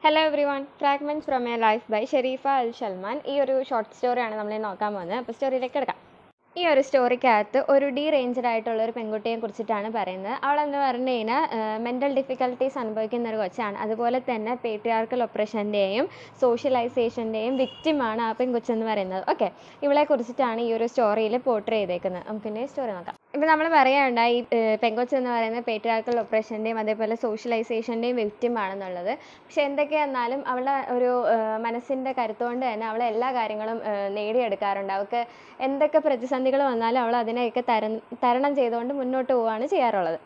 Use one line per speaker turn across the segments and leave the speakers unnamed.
hello everyone fragments from a life by Shareefa Al Salman ഈ ഒരു short സ്റ്റോറിയാണ് നമ്മൾ നോക്കാൻ പോകുന്നത് അപ്പോൾ സ്റ്റോറിയിലേക്ക് എടുക്കാം ഈ ഒരു സ്റ്റോറിക്കകത്ത് ഒരു ഡി റേഞ്ചഡ് ആയിട്ടുള്ള ഒരു പെൺകുട്ടിയെ കുറിച്ചിട്ടാണ് പറയുന്നത് അവളെന്ന് പറഞ്ഞു കഴിഞ്ഞാൽ മെൻ്റൽ ഡിഫിക്കൽട്ടീസ് അനുഭവിക്കുന്ന ഒരു കൊച്ചാണ് അതുപോലെ തന്നെ പേട്രിയാർക്കൽ ഒപ്രഷൻ്റെയും സോഷ്യലൈസേഷൻ്റെയും വിക്റ്റിമാണ് ആ പെൺകൊച്ചെന്ന് പറയുന്നത് ഓക്കെ ഇവളെ കുറിച്ചിട്ടാണ് ഈ ഒരു സ്റ്റോറിയിൽ പോർട്രേ ചെയ്തേക്കുന്നത് നമുക്കിനി സ്റ്റോറി നോക്കാം ഇപ്പം നമ്മൾ പറയുകയുണ്ടായി ഈ പെങ്കൊച്ച് എന്ന് പറയുന്നത് പേട്രിയാർക്കൽ ഒപ്രഷൻ്റെയും അതേപോലെ സോഷ്യലൈസേഷൻ്റെയും വിക്റ്റിം ആണെന്നുള്ളത് പക്ഷെ എന്തൊക്കെയെന്നാലും അവളുടെ ഒരു മനസ്സിൻ്റെ കരുത്തുകൊണ്ട് തന്നെ അവൾ എല്ലാ കാര്യങ്ങളും ഏഹ് നേടിയെടുക്കാറുണ്ട് അവൾക്ക് എന്തൊക്കെ പ്രതിസന്ധികൾ വന്നാലും അവൾ അതിനെയൊക്കെ തരം തരണം ചെയ്തുകൊണ്ട് മുന്നോട്ട് പോവുകയാണ് ചെയ്യാറുള്ളത്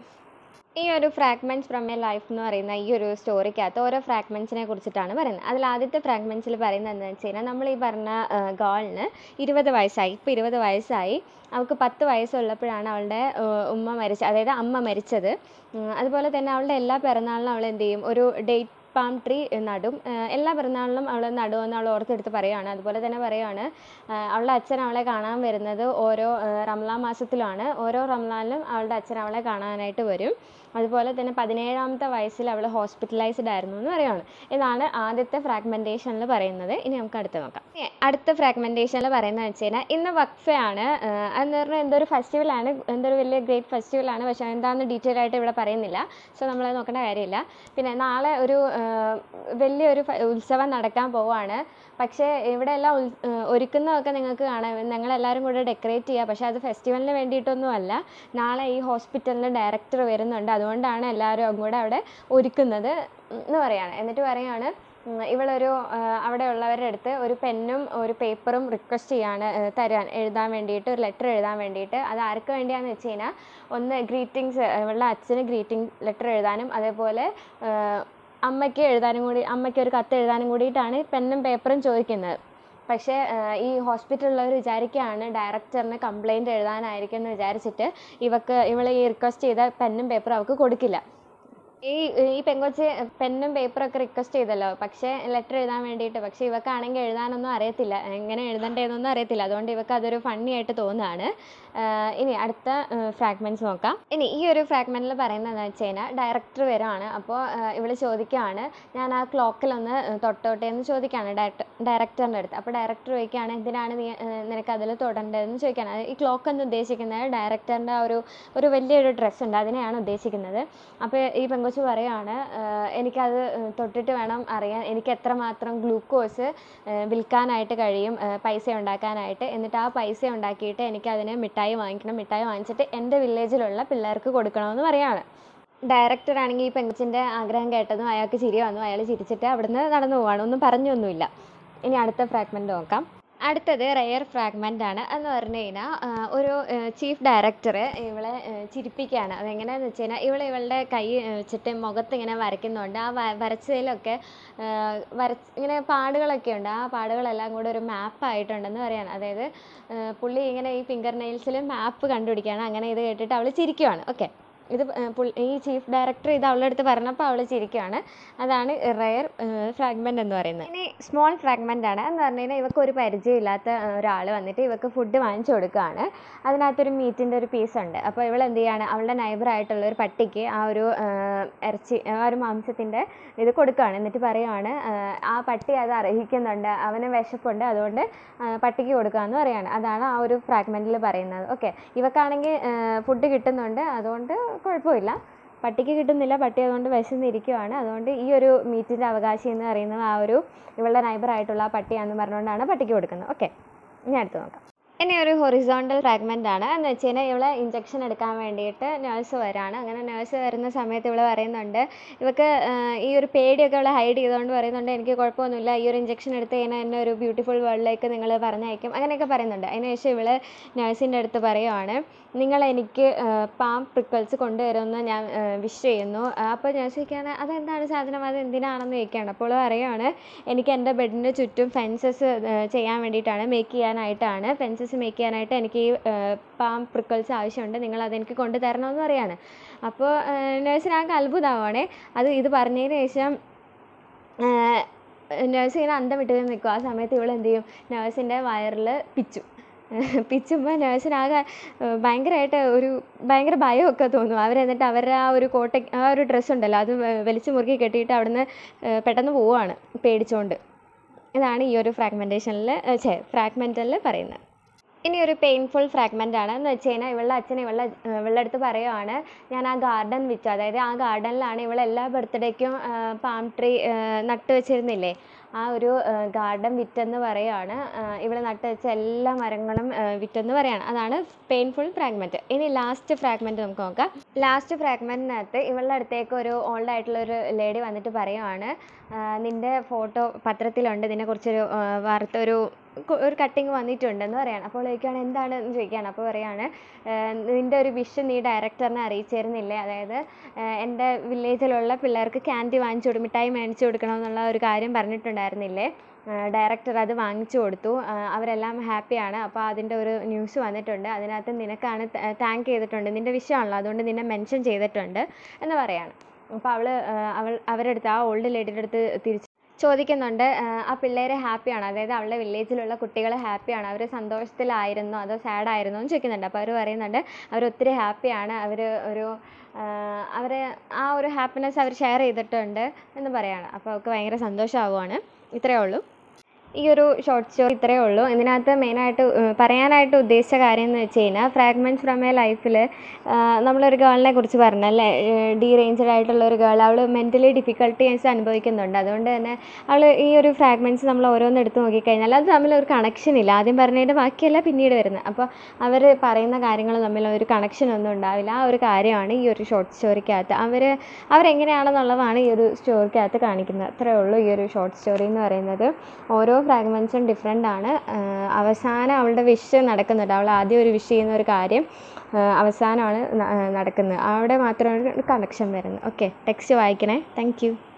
ഈ ഒരു ഫ്രാഗ്മെൻറ്റ്സ് ഫ്രം എ ലൈഫ് എന്ന് പറയുന്ന ഈ ഒരു സ്റ്റോറിക്കകത്ത് ഓരോ ഫ്രാഗ്മെൻറ്റ്സിനെ കുറിച്ചിട്ടാണ് പറയുന്നത് അതിൽ ആദ്യത്തെ ഫ്രാഗ്മെൻറ്റ്സിൽ പറയുന്നത് എന്താണെന്ന് വെച്ച് കഴിഞ്ഞാൽ നമ്മൾ ഈ പറഞ്ഞ ഗേളിന് ഇരുപത് വയസ്സായി ഇപ്പോൾ ഇരുപത് വയസ്സായി അവൾക്ക് പത്ത് വയസ്സുള്ളപ്പോഴാണ് അവളുടെ ഏഹ് ഉമ്മ മരിച്ചത് അതായത് അമ്മ മരിച്ചത് ഉം, അതുപോലെ തന്നെ അവളുടെ എല്ലാ പിറന്നാളിനും അവൾ എന്ത് ചെയ്യും ഒരു ഡേറ്റ് പാം ട്രീ നടും ഏഹ് എല്ലാ പിറന്നാളിനും അവൾ നടുമെന്ന് അവൾ ഓർത്തെടുത്ത് പറയുകയാണ് അതുപോലെ തന്നെ പറയുകയാണ് ഏഹ് അവളുടെ അച്ഛൻ അവളെ കാണാൻ വരുന്നത് ഓരോ ഏഹ് റംലാൻ മാസത്തിലാണ് ഓരോ റംലാനിലും അവളുടെ അച്ഛൻ അവളെ കാണാനായിട്ട് വരും അതുപോലെ തന്നെ പതിനേഴാമത്തെ വയസ്സിൽ അവൾ ഹോസ്പിറ്റലൈസ്ഡ് ആയിരുന്നു എന്ന് പറയുകയാണ് ഇതാണ് ആദ്യത്തെ ഫ്രാഗ്മെൻറ്റേഷനിൽ പറയുന്നത് ഇനി നമുക്ക് അടുത്ത് നോക്കാം ഇനി അടുത്ത ഫ്രാഗ്മെൻറ്റേഷനിൽ പറയുന്നത് വെച്ച് കഴിഞ്ഞാൽ ഇന്ന് വക്ഫയാണ് ഏഹ് അതെന്ന് പറഞ്ഞാൽ എന്തോ ഒരു ഫെസ്റ്റിവലാണ് എന്തോ ഒരു വലിയ ഗ്രേറ്റ് ഫെസ്റ്റിവലാണ് പക്ഷേ എന്താണെന്ന് ഡീറ്റെയിൽ ആയിട്ട് ഇവിടെ പറയുന്നില്ല സോ നമ്മൾ നോക്കേണ്ട കാര്യമില്ല പിന്നെ നാളെ ഒരു ഏഹ് വലിയൊരു ഫ- ഉത്സവം നടക്കാൻ പോവുകയാണ് പക്ഷേ ഇവിടെ എല്ലാം ഉൽ ഏഹ് ഒരുക്കുന്നതൊക്കെ നിങ്ങൾക്ക് കാണാം ഞങ്ങളെല്ലാവരും കൂടെ ഡെക്കറേറ്റ് ചെയ്യുക പക്ഷേ അത് ഫെസ്റ്റിവലിന് വേണ്ടിയിട്ടൊന്നും അല്ല നാളെ ഈ ഹോസ്പിറ്റലിന് ഡയറക്ടർ വരുന്നുണ്ട് അതുകൊണ്ടാണ് എല്ലാവരും കൂടെ അവിടെ ഒരുക്കുന്നത് എന്ന് പറയാണ് എന്നിട്ട് പറയാണ് ഉം, ഇവളൊരു ഏഹ് അവിടെ ഉള്ളവരുടെ അടുത്ത് ഒരു പെന്നും ഒരു പേപ്പറും റിക്വസ്റ്റ് ചെയ്യാണ് ഏഹ് തരാൻ എഴുതാൻ വേണ്ടിയിട്ട് ഒരു ലെറ്റർ എഴുതാൻ വേണ്ടിയിട്ട് അത് ആർക്ക് വേണ്ടിയാണെന്ന് വെച്ച് കഴിഞ്ഞാൽ ഒന്ന് ഗ്രീറ്റിങ്സ് ഇവളുടെ അച്ഛന് ഗ്രീറ്റിംഗ് ലെറ്റർ എഴുതാനും അതേപോലെ ഏഹ് അമ്മയ്ക്ക് എഴുതാനും കൂടി അമ്മയ്ക്ക് ഒരു കത്ത് എഴുതാനും കൂടിയിട്ടാണ് പെന്നും പേപ്പറും ചോദിക്കുന്നത് പക്ഷേ ഏഹ് ഈ ഹോസ്പിറ്റലുള്ളവർ വിചാരിക്കുകയാണ് ഡയറക്ടറിന് കംപ്ലൈൻറ്റ് എഴുതാനായിരിക്കും എന്ന് വിചാരിച്ചിട്ട് ഇവക്ക് ഇവൾ ഈ റിക്വസ്റ്റ് ചെയ്ത പെന്നും പേപ്പറും അവൾക്ക് കൊടുക്കില്ല ഈ ഈ പെങ്കൊച്ച് പെന്നും പേപ്പറൊക്കെ റിക്വസ്റ്റ് ചെയ്തല്ലോ പക്ഷേ ലെറ്റർ എഴുതാൻ വേണ്ടിയിട്ട് പക്ഷേ ഇവക്കാണെങ്കിൽ എഴുതാനൊന്നും അറിയത്തില്ല എങ്ങനെ എഴുതണ്ടേന്നൊന്നും അറിയത്തില്ല അതുകൊണ്ട് ഇവക്ക് അതൊരു ഫണ്ണി ആയിട്ട് തോന്നുകയാണ് ആഹ് ഇനി അടുത്ത ഫ്രാഗ്മെൻറ്റ്സ് നോക്കാം ഇനി ഈ ഒരു ഫ്രാഗ്മെൻറ്റിൽ പറയുന്നത് എന്താ വെച്ച് കഴിഞ്ഞാൽ ഡയറക്ടർ വരാണ് അപ്പോൾ ഇവൾ ചോദിക്കുകയാണ് ഞാൻ ആ ക്ലോക്കിലൊന്ന് തൊട്ടോട്ടെ എന്ന് ചോദിക്കുകയാണ് ഡയറക്ടർ ഡയറക്ടറിൻ്റെ അടുത്ത് അപ്പോൾ ഡയറക്ടർ ചോദിക്കുകയാണ് എന്തിനാണ് നീ ഏഹ് നിനക്ക് അതിൽ തൊടേണ്ടതെന്ന് ചോദിക്കുകയാണ് അത് ഈ ക്ലോക്ക് എന്ന് ഉദ്ദേശിക്കുന്നത് ഡയറക്ടറിൻ്റെ ഒരു ഒരു വലിയൊരു ഡ്രസ്സ് ഉണ്ട് അതിനെയാണ് ഉദ്ദേശിക്കുന്നത് അപ്പോൾ ഈ പെങ്കൊച്ച് പറയുകയാണ് "ഏഹ് എനിക്കത് ഏഹ് തൊട്ടിട്ട് വേണം അറിയാൻ എനിക്ക് എത്രമാത്രം ഗ്ലൂക്കോസ് ഏഹ് വിൽക്കാനായിട്ട് കഴിയും ഏഹ് പൈസ ഉണ്ടാക്കാനായിട്ട് എന്നിട്ട് ആ പൈസ ഉണ്ടാക്കിയിട്ട് എനിക്കതിന് മിഠായി വാങ്ങിക്കണം മിഠായി വാങ്ങിച്ചിട്ട് എൻ്റെ വില്ലേജിലുള്ള പിള്ളേർക്ക് കൊടുക്കണമെന്ന് പറയാണ് ഡയറക്ടർ ആണെങ്കിൽ ഈ പെങ്കൊച്ചിൻ്റെ ആഗ്രഹം കേട്ടതും അയാൾക്ക് ചിരി വന്നു അയാൾ ചിരിച്ചിട്ട് അവിടുന്ന് നടന്നു പോവാണ് ഒന്നും പറഞ്ഞൊന്നുമില്ല ഇനി അടുത്ത ഫ്രാഗ്മെൻറ്റ് നോക്കാം അടുത്തത് റെയർ ഫ്രാഗ്മെൻ്റ് ആണ് എന്ന് പറഞ്ഞു കഴിഞ്ഞാൽ ഒരു ചീഫ് ഡയറക്ടർ ഇവളെ ഏഹ് ചിരിപ്പിക്കുകയാണ് അതെങ്ങനെയാണെന്ന് വെച്ച് കഴിഞ്ഞാൽ ഇവൾ ഇവളുടെ കൈ ഏഹ് വെച്ചിട്ട് മുഖത്ത് ഇങ്ങനെ വരയ്ക്കുന്നുണ്ട് ആ വ വരച്ചതിലൊക്കെ ഏഹ് വര ഇങ്ങനെ പാടുകളൊക്കെ ഉണ്ട് ആ പാടുകളെല്ലാം കൂടെ ഒരു മാപ്പ് ആയിട്ടുണ്ടെന്ന് പറയാണ് അതായത് ഏഹ് പുള്ളി ഇങ്ങനെ ഈ ഫിംഗർ നെയിൽസിൽ മാപ്പ് കണ്ടുപിടിക്കുകയാണ് അങ്ങനെ ഇത് കേട്ടിട്ട് അവൾ ചിരിക്കുവാണ് ഓക്കെ ഇത് ഏഹ് പുൾ- ഈ ചീഫ് ഡയറക്ടർ ഇത് അവളുടെ അടുത്ത് പറഞ്ഞപ്പോൾ അവൾ ചിരിക്കുകയാണ് അതാണ് റെയർ ഫ്രാഗ്മെൻ്റ് എന്ന് പറയുന്നത് ഇനി സ്മോൾ ഫ്രാഗ്മെൻ്റ് ആണ് എന്ന് പറഞ്ഞു കഴിഞ്ഞാൽ ഇവർക്ക് ഒരു പരിചയമില്ലാത്ത ഒരാൾ വന്നിട്ട് ഇവർക്ക് ഫുഡ് വാങ്ങിച്ചു കൊടുക്കുകയാണ് അതിനകത്തൊരു മീറ്റിൻ്റെ ഒരു പീസ് ഉണ്ട് അപ്പോൾ ഇവൾ എന്ത് ചെയ്യാണ് അവളുടെ നൈബറായിട്ടുള്ള ഒരു പട്ടിക്ക് ആ ഒരു ഏഹ്, ഇറച്ചി ആ ഒരു മാംസത്തിൻ്റെ ഇത് കൊടുക്കുകയാണ് എന്നിട്ട് പറയുവാണ് ഏഹ്, ആ പട്ടി അത് അർഹിക്കുന്നുണ്ട് അവന് വിശപ്പുണ്ട് അതുകൊണ്ട് ആ, പട്ടിക്ക് കൊടുക്കാമെന്ന് പറയാണ് അതാണ് ആ ഒരു ഫ്രാഗ്മെൻറ്റിൽ പറയുന്നത് ഓക്കെ ഇവക്കാണെങ്കിൽ ഫുഡ് കിട്ടുന്നുണ്ട് അതുകൊണ്ട് കുഴപ്പമില്ല പട്ടിക്ക് കിട്ടുന്നില്ല പട്ടി അതുകൊണ്ട് വിശന്നിരിക്കുവാണ് അതുകൊണ്ട് ഈ ഒരു മീറ്റിൻ്റെ അവകാശി എന്ന് പറയുന്നത് ആ ഒരു ഇവളുടെ നൈബറായിട്ടുള്ള ആ പട്ടിയാണെന്ന് പറഞ്ഞുകൊണ്ടാണ് പട്ടിക്ക് കൊടുക്കുന്നത് ഓക്കെ ഇനി അടുത്ത് നോക്കാം ഇനി ഒരു ഹൊറിസോണ്ടൽ ഫ്രാഗ്മെൻ്റ് ആണ് എന്ന് വെച്ച് കഴിഞ്ഞാൽ ഇവളെ ഇഞ്ചക്ഷൻ എടുക്കാൻ വേണ്ടിയിട്ട് നേഴ്സ് വരാണ് അങ്ങനെ നേഴ്സ് വരുന്ന സമയത്ത് ഇവൾ പറയുന്നുണ്ട് ഇവക്ക് ആഹ്, ഈ ഒരു പേടിയൊക്കെ ഇവളെ ഹൈഡ് ചെയ്തുകൊണ്ട് പറയുന്നുണ്ട് എനിക്ക് കുഴപ്പമൊന്നുമില്ല ഈ ഒരു ഇഞ്ചക്ഷൻ എടുത്ത് കഴിഞ്ഞാൽ എന്നെ ഒരു ബ്യൂട്ടിഫുൾ വേൾഡിലേക്ക് നിങ്ങൾ പറഞ്ഞയക്കും അങ്ങനെയൊക്കെ പറയുന്നുണ്ട് അതിനുശേഷം ഇവൾ നേഴ്സിൻ്റെ അടുത്ത് പറയുവാണ് നിങ്ങൾ എനിക്ക് പാം പ്രിക്കിൾസ് കൊണ്ടുവരുമെന്ന് ഞാൻ വിഷ് ചെയ്യുന്നു അപ്പോൾ നേഴ്സ് ചോദിക്കുകയാണ് അതെന്താണ് സാധനം അത് എന്തിനാണെന്ന് ചോദിക്കുകയാണ് അപ്പോൾ പറയുകയാണ് എനിക്ക് എൻ്റെ ബെഡിന് ചുറ്റും ഫെൻസസ് ചെയ്യാൻ വേണ്ടിയിട്ടാണ് മേക്ക് ചെയ്യാനായിട്ടാണ് ഫെൻസസ് മേക്ക് ചെയ്യാനായിട്ട് എനിക്ക് ഈ പാം പ്രിക്കിൾസ് ആവശ്യമുണ്ട് നിങ്ങൾ അതെനിക്ക് കൊണ്ടു തരണമെന്ന് പറയാണ് അപ്പോൾ നേഴ്സിനാകെ അത്ഭുതമാവാണേ അത് ഇത് പറഞ്ഞതിന് ശേഷം നേഴ്സ് ഇങ്ങനെ അന്തം വിട്ട് നിൽക്കും ആ സമയത്ത് ഇവൾ എന്ത് ചെയ്യും നേഴ്സിൻ്റെ വയറിൽ പിച്ചു പിച്ചുമ്പോൾ നഴ്സിനാകെ ഭയങ്കരമായിട്ട് ഒരു ഭയങ്കര ഭയമൊക്കെ തോന്നും അവരെന്നിട്ട് അവരുടെ ആ ഒരു കോട്ട ആ ഒരു ഡ്രസ്സ് ഉണ്ടല്ലോ അത് വലിച്ചു മുറുക്കി കെട്ടിയിട്ട് അവിടുന്ന് പെട്ടെന്ന് പോവുകയാണ് പേടിച്ചുകൊണ്ട് ഇതാണ് ഈ ഒരു ഫ്രാഗ്മെൻറ്റേഷനിൽ ഛേ ഫ്രാഗ്മെൻറ്റലിൽ പറയുന്നത് ഇനി ഒരു പെയിൻഫുൾ ഫ്രാഗ്മെൻ്റ് ആണ് എന്ന് വെച്ച് കഴിഞ്ഞാൽ ഇവളുടെ അച്ഛൻ ഇവളുടെ ഇവളുടെ അടുത്ത് പറയുവാണ് ഞാൻ ആ ഗാർഡൻ വിറ്റു അതായത് ആ ഗാർഡനിലാണ് ഇവൾ എല്ലാ ബർത്ത്ഡേക്കും പാം ട്രീ നട്ട് വെച്ചിരുന്നില്ലേ ആ ഒരു ഗാർഡൻ വിറ്റെന്ന് പറയുവാണ് ഇവൾ നട്ട് വെച്ച എല്ലാ മരങ്ങളും വിറ്റെന്ന് പറയാണ് അതാണ് പെയിൻഫുൾ ഫ്രാഗ്മെൻറ്റ് ഇനി ലാസ്റ്റ് ഫ്രാഗ്മെൻറ്റ് നമുക്ക് നോക്കാം ലാസ്റ്റ് ഫ്രാഗ്മെൻറ്റിനകത്ത് ഇവളുടെ അടുത്തേക്ക് ഒരു ഓൾഡ് ആയിട്ടുള്ള ഒരു ലേഡി വന്നിട്ട് പറയുവാണ് നിൻ്റെ ഫോട്ടോ പത്രത്തിലുണ്ട് ഇതിനെക്കുറിച്ചൊരു വാർത്ത ഒരു ഒരു കട്ടിങ് വന്നിട്ടുണ്ടെന്ന് പറയാണ് അപ്പോൾ ചോദിക്കുകയാണ് എന്താണ് എന്ന് ചോദിക്കുകയാണ് അപ്പോൾ പറയാണ് നിൻ്റെ ഒരു വിഷ് നീ ഡയറക്ടറിനെ അറിയിച്ചിരുന്നില്ലേ അതായത് എൻ്റെ വില്ലേജിലുള്ള പിള്ളേർക്ക് ക്യാൻഡി വാങ്ങിച്ചു കൊടുക്കും മിഠായി മേടിച്ചു കൊടുക്കണം എന്നുള്ള ഒരു കാര്യം പറഞ്ഞിട്ടുണ്ടായിരുന്നില്ലേ ഡയറക്ടർ അത് വാങ്ങിച്ചു കൊടുത്തു അവരെല്ലാം ഹാപ്പിയാണ് അപ്പോൾ അതിൻ്റെ ഒരു ന്യൂസ് വന്നിട്ടുണ്ട് അതിനകത്ത് നിനക്കാണ് താങ്ക് ചെയ്തിട്ടുണ്ട് നിൻ്റെ വിഷയമാണല്ലോ അതുകൊണ്ട് നിന്നെ മെൻഷൻ ചെയ്തിട്ടുണ്ട് എന്ന് പറയാണ് അപ്പോൾ അവൾ അവൾ അവരുടെ അടുത്ത് ആ ഓൾഡ് ലേഡിയുടെ അടുത്ത് തിരിച്ച് ചോദിക്കുന്നുണ്ട് ആ പിള്ളേർ ഹാപ്പിയാണോ അതായത് അവളുടെ വില്ലേജിലുള്ള കുട്ടികൾ ഹാപ്പിയാണോ അവർ സന്തോഷത്തിലായിരുന്നോ അതോ സാഡ് ആയിരുന്നോ എന്ന് ചോദിക്കുന്നുണ്ട് അപ്പോൾ അവർ പറയുന്നുണ്ട് അവർ ഒത്തിരി ഹാപ്പിയാണ് അവർ ഒരു അവർ ആ ഒരു ഹാപ്പിനെസ് അവർ ഷെയർ ചെയ്തിട്ടുണ്ട് എന്ന് പറയാണ് അപ്പോൾ അവൾക്ക് ഭയങ്കര സന്തോഷമാവുകയാണ് ഇത്രയേ ഉള്ളൂ ഈ ഒരു ഷോർട്ട് സ്റ്റോറി ഇത്രയേ ഉള്ളൂ ഇതിനകത്ത് മെയിനായിട്ട് പറയാനായിട്ട് ഉദ്ദേശിച്ച കാര്യം എന്ന് വെച്ച് കഴിഞ്ഞാൽ ഫ്രാഗ്മെൻറ്റ്സ് ഫ്രം എ ലൈഫിൽ നമ്മളൊരു ഗേളിനെ കുറിച്ച് പറഞ്ഞല്ലേ ഡി റേഞ്ച്ഡ് ആയിട്ടുള്ള ഒരു ഗേൾ അവൾ മെൻ്റലി ഡിഫിക്കൽട്ടീസ് അനുഭവിക്കുന്നുണ്ട് അതുകൊണ്ട് തന്നെ അവൾ ഈ ഒരു ഫ്രാഗ്മെൻറ്റ്സ് നമ്മൾ ഓരോന്ന് എടുത്ത് നോക്കിക്കഴിഞ്ഞാൽ അത് തമ്മിൽ ഒരു കണക്ഷൻ ഇല്ല ആദ്യം പറഞ്ഞതിൻ്റെ ബാക്കിയല്ല പിന്നീട് വരുന്നത് അപ്പോൾ അവർ പറയുന്ന കാര്യങ്ങൾ തമ്മിൽ ഒരു കണക്ഷൻ ഒന്നും ഉണ്ടാവില്ല ആ ഒരു കാര്യമാണ് ഈ ഒരു ഷോർട്ട് സ്റ്റോറിക്കകത്ത് അവർ അവരെങ്ങനെയാണെന്നുള്ളതാണ് ഈ ഒരു സ്റ്റോറിക്കകത്ത് കാണിക്കുന്നത് അത്രയേ ഉള്ളൂ ഈ ഒരു ഷോർട്ട് സ്റ്റോറി എന്ന് പറയുന്നത് ഓരോ ഫ്രാഗ്മെൻറ്റ്സും ഡിഫറെൻ്റ് ആണ് അവസാനം അവളുടെ വിഷ് നടക്കുന്നുണ്ട് അവൾ ആദ്യം ഒരു വിഷ് ചെയ്യുന്ന ഒരു കാര്യം അവസാനമാണ് നടക്കുന്നത് അവിടെ മാത്രമാണ് കണക്ഷൻ വരുന്നത് ഓക്കെ ടെക്സ്റ്റ് വായിക്കണേ താങ്ക്